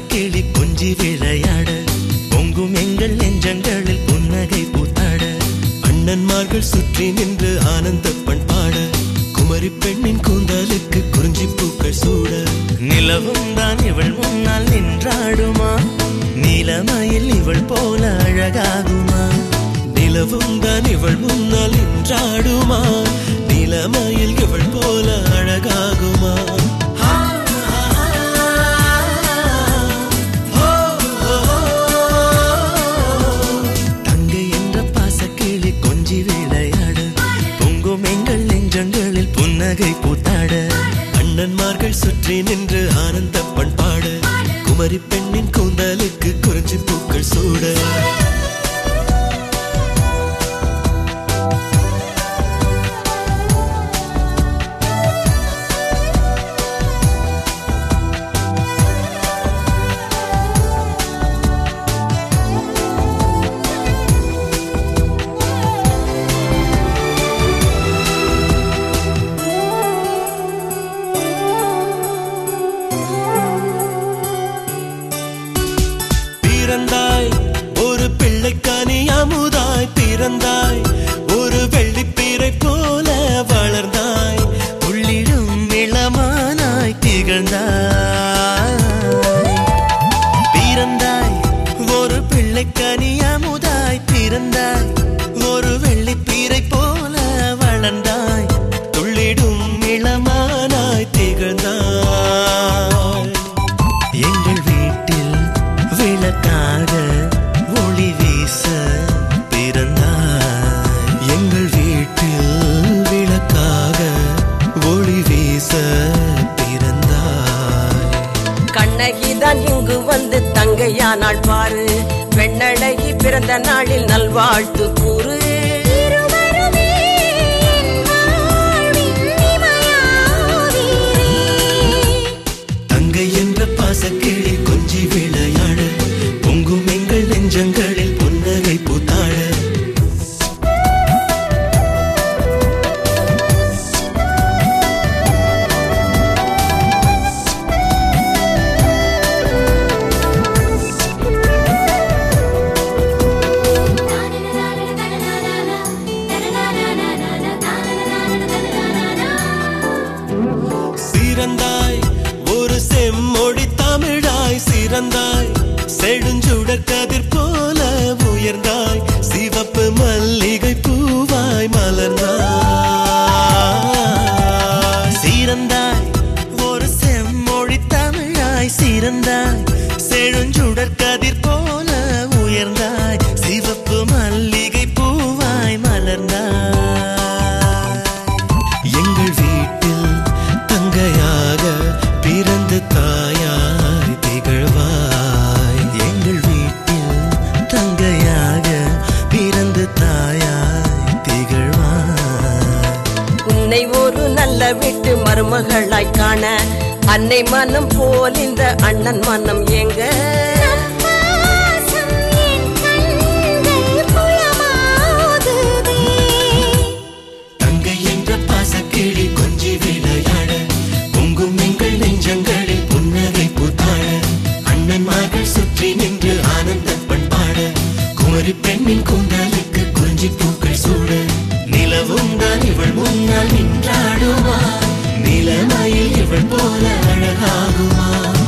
பாசக்கிளி கொஞ்சி விளையாட பொங்கும் எங்கள் நெஞ்சங்களில் புன்னகை பூத்தாட அண்ணன்மார்கள் சுற்றி நின்று ஆனந்த பண்பாட குமரி பெண்ணின் கூந்தலுக்கு குறிஞ்சி பூக்கள் சூட நிலவும் தான் இவள் முன்னால் நின்றாடுமா நீலமயில் இவள் போல அழகாகுமா நிலவும் தான் இவள் முன்னால் நின்றாடுமா நீலமயில் இவள் போல அழகாகுமா தங்கை என்ற பாசக்கிளி கொஞ்சி விளையாட பொங்கும் எங்கள் நெஞ்சங்களில் புன்னகை பூத்தாட அண்ணன்மார்கள் சுற்றி நின்று ஆனந்த பண்பாட குமரி பெண்ணின் கூந்தலுக்கு குறிஞ்சி பூக்கள் சூட பிறந்தாய் ஒரு பிள்ளைக்கானி அமுதாய் பிறந்தாய் ஒரு வெள்ளிப்பீரை போல வளர்ந்தாய் உள்ளிடும் இளமானாய் திகழ்ந்தாய் பிறந்தாய் ஒரு பிள்ளைக்கனி அமுதாய் பிறந்தாய் ஒரு வெள்ளிப்பீரை போல வளர்ந்தாய் துள்ளிடும் இளமானாய் திகழ்ந்தாய் எங்கள் வீட்டில் விளக்காக ஒளி வீச பிறந்தாய் எங்கள் வீட்டில் விளக்காக ஒளி வீச பிறந்தாய் கண்ணகிதான் இங்கு வந்து தங்கையானாள் பாரு பெண்ணழகி பிறந்த நாளில் நல்வாழ்த்து கூறு இருவருமே என் வாழ்வின் இமையாவீரே. தங்கை என்ற பாசக்கிளி கொஞ்சி விளையாட பொங்கும் எங்கள் நெஞ்சங்களில் புன்னகை பூத்தாட சிறந்தாய் ஒரு செம்மொழி தமிழாய் சிறந்தாய் செழுஞ்சுடர் கதிர் போல உயர்ந்தாய் சிவப்பு மல்லிகை பூவாய் மலர்ந்தாய் சிறந்தாய் ஒரு செம்மொழி தமிழாய் சிறந்தாய் செழுஞ்சுடர் கதிர் போல உயர்ந்தாய் சிவப்பு மல்லிகை பூவாய் மலர்ந்தாய் எங்கள் வீட்டில் தங்கையாக பிறந்து தாயாய் திகழ்வாய் எங்கள் வீட்டில் தங்கையாக பிறந்து தாயாய் திகழ்வாய் உன்னை ஒரு நல்ல வீட்டு மருமகளாய் காண அன்னை மனம் போல் இந்த அண்ணன் மனம் எங்க பாசம் என் கண்கள் புலமாகுதே. தங்கை என்ற பாசக்கிளி கொஞ்சி விளையாட பொங்கும் எங்கள் நெஞ்சங்களில் புன்னகை பூத்தாட அண்ணன்மார்கள் சுற்றி நின்று ஆனந்த பண்பாட குமரி பெண்ணின் கூந்தலுக்கு குறிஞ்சி பூக்கள் சூட நிலவும் தான் இவள் முன்னால் நின்றாடுமா நிலமயில் இவள் போல அழகாகுமா